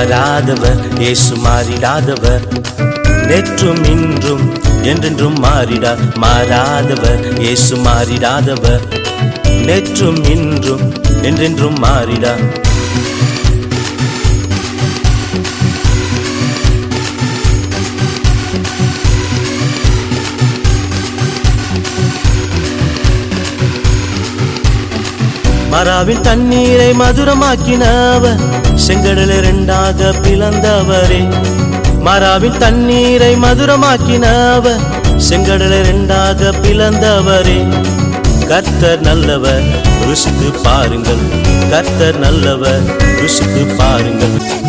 மாறாதவர் இயேசு மாறிடாதவர் நேற்றும் இன்றும் என்றென்றும் மாறிடா மாறாதவர் இயேசு மாறிடாதவர் நேற்றும் இன்றும் என்றென்றும் மாறிடா மராவின் தண்ணீரை மதுரமாக்கினவர் செங்கடலை இரண்டாக பிளந்தவரே மராவின் தண்ணீரை மதுரமாக்கினவர் செங்கடலை இரண்டாக பிளந்தவரே கர்த்தர் நல்லவர் ருசித்து பாருங்கள் கர்த்தர் நல்லவர் ருசித்து பாருங்கள்